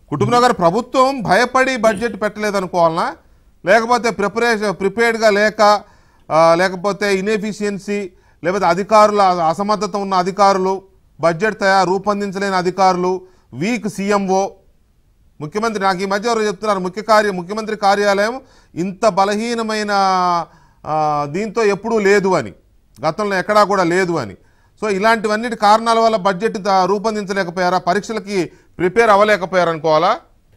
కుటుంబరావు గారు ప్రభుత్వం భయపడి బడ్జెట్ పెట్టలేదు అనుకోవాలనా లేకపోతే ప్రిపరేషన్ ప్రిపేర్డ్గా లేక ఆ, లేకపోతే ఇన్ఎఫిషియన్సీ లేకపోతే అధికారుల అసమర్థత ఉన్న అధికారులు బడ్జెట్ తయారు రూపొందించలేని అధికారులు వీక్ సీఎంఓ ముఖ్యమంత్రి నాకు ఈ మధ్య ఎవరు చెప్తున్నారు ముఖ్య కార్య ముఖ్యమంత్రి కార్యాలయం ఇంత బలహీనమైన ఆ, దీంతో ఎప్పుడూ లేదు అని గతంలో ఎక్కడా కూడా లేదు అని సో ఇలాంటివన్నిటి కారణాల వల్ల బడ్జెట్ ద- రూపొందించలేకపోయారా పరీక్షలకి ప్రిపేర్ అవ్వలేకపోయారు అనుకోవాలా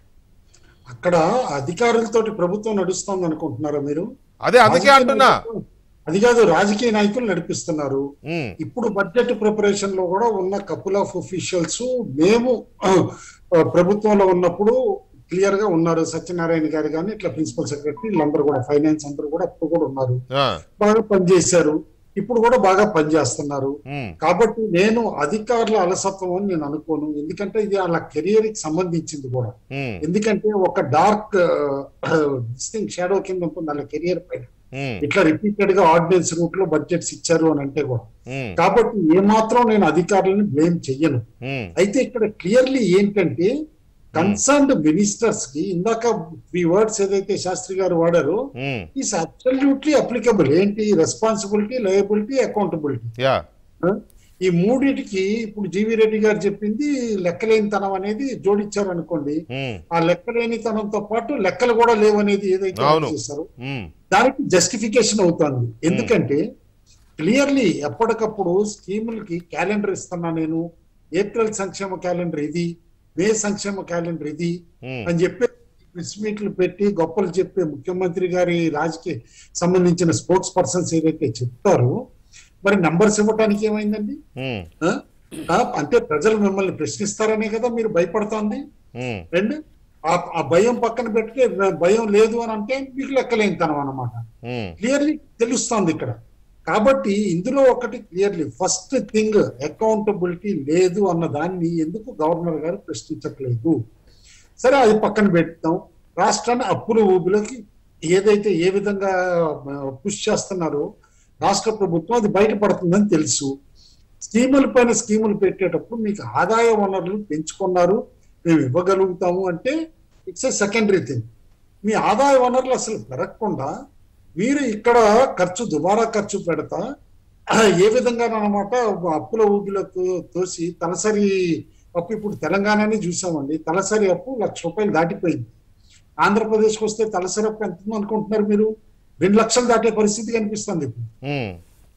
అక్కడ అధికారులతోటి ప్రభుత్వం నడుస్తోంది అనుకుంటున్నారా మీరు అదే అందుకే రాజకీయ అంటున్నా నాయకులు- అది కాదు రాజకీయ నాయకులు నడిపిస్తున్నారు ఉమ్, ఇప్పుడు బడ్జెట్ ప్రిపరేషన్ లో కూడా ఉన్న కపుల్ ఆఫ్ ఒఫీషియల్స్ మేము ఆ, ప్రభుత్వంలో ఉన్నప్పుడు క్లియర్ గా ఉన్నారు సత్యనారాయణ గారు కానీ ఇట్లా ప్రిన్సిపల్ సెక్రటరీ వీళ్ళందరూ కూడా ఫైనాన్స్ అందరూ కూడా అప్పుడు కూడా ఉన్నారు ఆ, బాగా పనిచేశారు ఇప్పుడు కూడా బాగా పనిచేస్తున్నారు ఉమ్, కాబట్టి నేను అధికారుల అలసత్వం అని నేను అనుకోను ఎందుకంటే ఇది వాళ్ళ కెరియర్ కి సంబంధించింది కూడా ఉమ్, ఎందుకంటే ఒక డార్క్ డిస్టింగ్ షాడో కింద ఉంటుంది వాళ్ళ కెరియర్ పైన ఉమ్, ఇట్లా రిపీటెడ్ గా ఆర్డినెన్స్ రూట్ లో బడ్జెట్స్ ఇచ్చారు అని అంటే కూడా ఉమ్, కాబట్టి ఏమాత్రం నేను అధికారులను బ్లేమ్ చెయ్యను ఉమ్, అయితే ఇక్కడ క్లియర్లీ ఏంటంటే కన్సర్న్డ్ మినిస్టర్స్ కి ఇందాక త్రీ వర్డ్స్ ఏదైతే శాస్త్రి గారు వాడారో ఉమ్, ఈస్ అబ్సల్యూట్లీ అప్లికబుల్ ఏంటి రెస్పాన్సిబిలిటీ లయబిలిటీ అకౌంటబిలిటీ యా ఈ మూడింటికి ఇప్పుడు జీవి రెడ్డి గారు చెప్పింది లెక్కలేనితనం అనేది జోడించారు అనుకోండి ఉమ్, ఆ లెక్కలేనితనంతో పాటు లెక్కలు కూడా లేవనేది ఏదైతే అవును. చేశారో ఉమ్, దానికి జస్టిఫికేషన్ అవుతుంది ఎందుకంటే క్లియర్లీ ఎప్పటికప్పుడు స్కీములకి క్యాలెండర్ ఇస్తున్నా నేను ఏప్రిల్ సంక్షేమ క్యాలెండర్ ఇది మే సంక్షేమ క్యాలెండర్ ఇది ఉమ్, అని చెప్పి ప్రెస్ మీట్లు పెట్టి గొప్పలు చెప్పే ముఖ్యమంత్రి గారి రాజకీయ సంబంధించిన స్పోక్స్ పర్సన్స్ ఏదైతే చెప్తారో మరి నంబర్స్ ఇవ్వటానికి ఏమైందండి ఉమ్, ఆ? ఆ, అంటే ప్రజలు మిమ్మల్ని ప్రశ్నిస్తారనే కదా మీరు భయపడుతోంది ఉమ్, రెండు ఆ ఆ భయం పక్కన పెడితే భయం లేదు అని అంటే మీకు లెక్కలేనితనం అన్నమాట ఉమ్, క్లియర్లీ తెలుస్తోంది ఇక్కడ కాబట్టి ఇందులో ఒకటి క్లియర్లీ ఫస్ట్ థింగ్ అకౌంటబిలిటీ లేదు అన్న దాన్ని ఎందుకు గవర్నర్ గారు ప్రశ్నించట్లేదు సరే అది పక్కన పెడతాం రాష్ట్రాన్ని అప్పుల ఊబిలోకి ఏదైతే ఏ విధంగా పుష్ చేస్తున్నారో రాష్ట్ర ప్రభుత్వం అది బయటపడుతుందని తెలుసు స్కీముల పైన స్కీములు పెట్టేటప్పుడు మీకు ఆదాయ వనరులు పెంచుకున్నారు మేము ఇవ్వగలుగుతాము అంటే ఇట్స్ ఏ సెకండరీ థింగ్ మీ ఆదాయ వనరులు అసలు పెరగకుండా మీరు ఇక్కడ ఖర్చు దుబారా ఖర్చు పెడతా ఏ విధంగా అనమాట అప్పుల ఊబిలో తో- తోసి తలసరి అప్పు ఇప్పుడు తెలంగాణనే చూసామండి తలసరి అప్పు లక్ష రూపాయలు దాటిపోయింది ఆంధ్రప్రదేశ్కి వస్తే తలసరి అప్పు ఎంత ఉందో అనుకుంటున్నారు మీరు రెండు లక్షలు దాటే పరిస్థితి కనిపిస్తుంది ఇప్పుడు ఉమ్,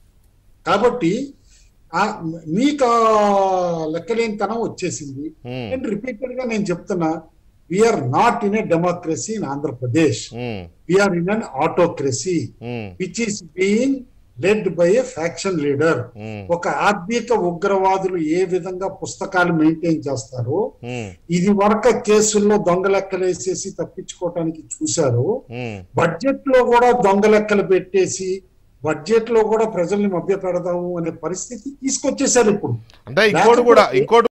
కాబట్టి ఆ మీకు ఆ లెక్కలేనితనం వచ్చేసింది ఉమ్, అండ్ రిపీటెడ్ గా నేను చెప్తున్నా we're not in a democracy in Andhra Pradesh um, we're in an autocracy um, which is being led by a faction leader um, ఒక ఆర్థిక ఉగ్రవాదులు ఏ విధంగా పుస్తకాలు మెయింటైన్ చేస్తారో ఉమ్, ఇది వరకు కేసుల్లో దొంగ లెక్కలు వేసేసి తప్పించుకోవటానికి చూశారు ఉమ్. బడ్జెట్ లో కూడా దొంగ లెక్కలు పెట్టేసి బడ్జెట్ లో కూడా ప్రజల్ని మభ్య పెడదాము అనే పరిస్థితి తీసుకొచ్చేసారు ఇప్పుడు అంటే ఇంకోటి కూడా ఇంకోటి